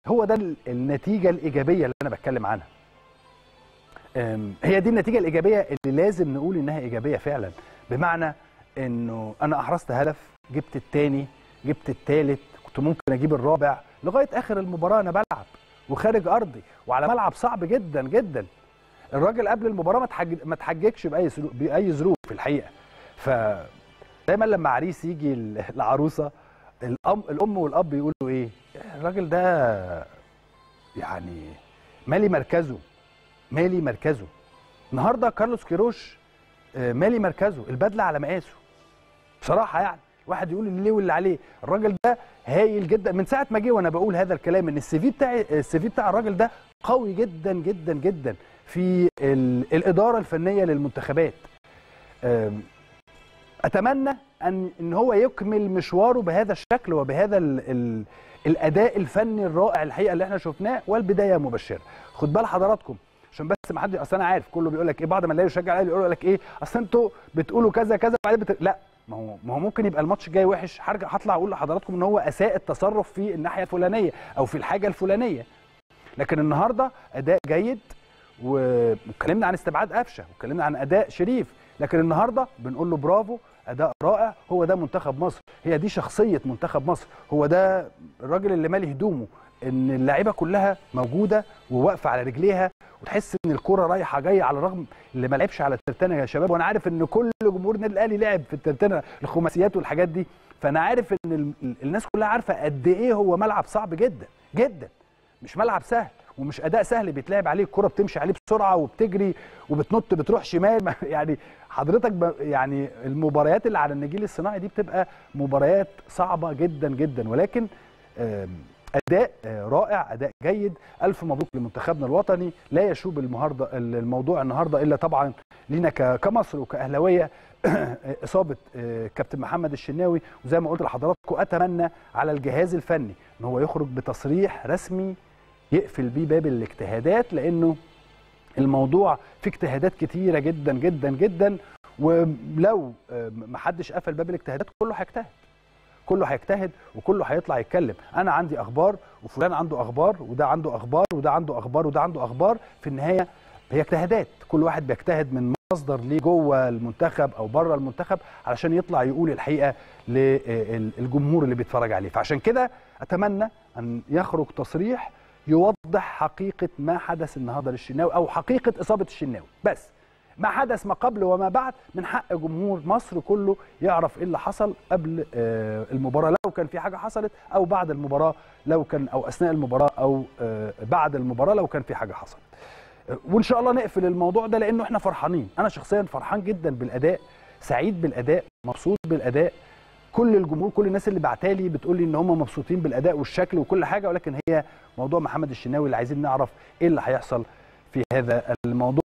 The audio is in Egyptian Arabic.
هو ده ال- النتيجه الايجابيه اللي انا بتكلم عنها أم، هي دي النتيجه الايجابيه اللي لازم نقول انها ايجابيه فعلا بمعنى انه انا احرزت هدف جبت الثاني جبت الثالث كنت ممكن اجيب الرابع لغايه اخر المباراه انا بلعب وخارج ارضي وعلى ملعب صعب جدا جدا الراجل قبل المباراه ما تحج... ما تحججش باي سلو... باي ظروف في الحقيقه ف دايما لما عريس يجي ال- العروسه الام الام والاب يقولوا ايه الراجل ده يعني مالي مركزه مالي مركزه النهارده كارلوس كيروش آه، مالي مركزه البدله على مقاسه بصراحه يعني واحد يقول اللي ليه واللي عليه الراجل ده هايل جدا من ساعه ما جه وانا بقول هذا الكلام ان السي في بتاع السي في بتاع الراجل ده قوي جدا جدا جدا في ال- الاداره الفنيه للمنتخبات آم، اتمنى ان ان هو يكمل مشواره بهذا الشكل وبهذا ال ال الاداء الفني الرائع الحقيقه اللي احنا شفناه والبدايه مبشره خد بال حضراتكم عشان بس ما حد اصل انا عارف كله بيقول لك ايه بعد ما نلاقي يشجع الاهلي يقول لك ايه اصل انتوا بتقولوا كذا كذا بعدين بت... لا ما هو ما هو ممكن يبقى الماتش الجاي وحش هرجع هطلع اقول لحضراتكم ان هو اساء التصرف في الناحيه الفلانيه او في الحاجه الفلانيه لكن النهارده اداء جيد و- واتكلمنا عن استبعاد قفشه واتكلمنا عن اداء شريف لكن النهارده بنقول له برافو اداء رائع هو ده منتخب مصر هي دي شخصيه منتخب مصر هو ده الراجل اللي مالي هدومه ان اللعيبه كلها موجوده وواقفه على رجليها وتحس ان الكره رايحه جايه على الرغم اللي ما لعبش على الترتانه يا شباب وانا عارف ان كل جمهور النادي الاهلي لعب في الترتانه الخماسيات والحاجات دي فانا عارف ان ال- ال- الناس كلها عارفه قد ايه هو ملعب صعب جدا جدا مش ملعب سهل ومش اداء سهل بيتلعب عليه الكره بتمشي عليه بسرعه وبتجري وبتنط بتروح شمال ما- يعني حضرتك ب... يعني المباريات اللي على النجيل الصناعي دي بتبقى مباريات صعبه جدا جدا ولكن آم، اداء آه، رائع اداء جيد الف مبروك لمنتخبنا الوطني لا يشوب المهارده الموضوع النهارده الا طبعا لينا ك- كمصر وكاهلاويه اصابه آه، كابتن محمد الشناوي وزي ما قلت لحضراتكم اتمنى على الجهاز الفني ان هو يخرج بتصريح رسمي يقفل بيه باب الاجتهادات لانه الموضوع فيه اجتهادات كتيره جدا جدا جدا ولو آه، محدش قفل باب الاجتهادات كله هيجتهد كله هيجتهد وكله هيطلع يتكلم انا عندي اخبار وفلان عنده اخبار وده عنده اخبار وده عنده اخبار وده عنده اخبار في النهايه هي اجتهادات كل واحد بيجتهد من مصدر ليه جوه المنتخب او بره المنتخب علشان يطلع يقول الحقيقه للجمهور اللي بيتفرج عليه فعشان كده اتمنى ان يخرج تصريح يوضح حقيقه ما حدث النهارده للشناوي او حقيقه اصابه الشناوي بس ما حدث ما قبل وما بعد من حق جمهور مصر كله يعرف ايه اللي حصل قبل آه، المباراه لو كان في حاجه حصلت او بعد المباراه لو كان او اثناء المباراه او آه، بعد المباراه لو كان في حاجه حصلت آه، وان شاء الله نقفل الموضوع ده لانه احنا فرحانين انا شخصيا فرحان جدا بالاداء سعيد بالاداء مبسوط بالاداء كل الجمهور كل الناس اللي بعتالي بتقول لي ان هم مبسوطين بالاداء والشكل وكل حاجه ولكن هي موضوع محمد الشناوي اللي عايزين نعرف ايه اللي هيحصل في هذا الموضوع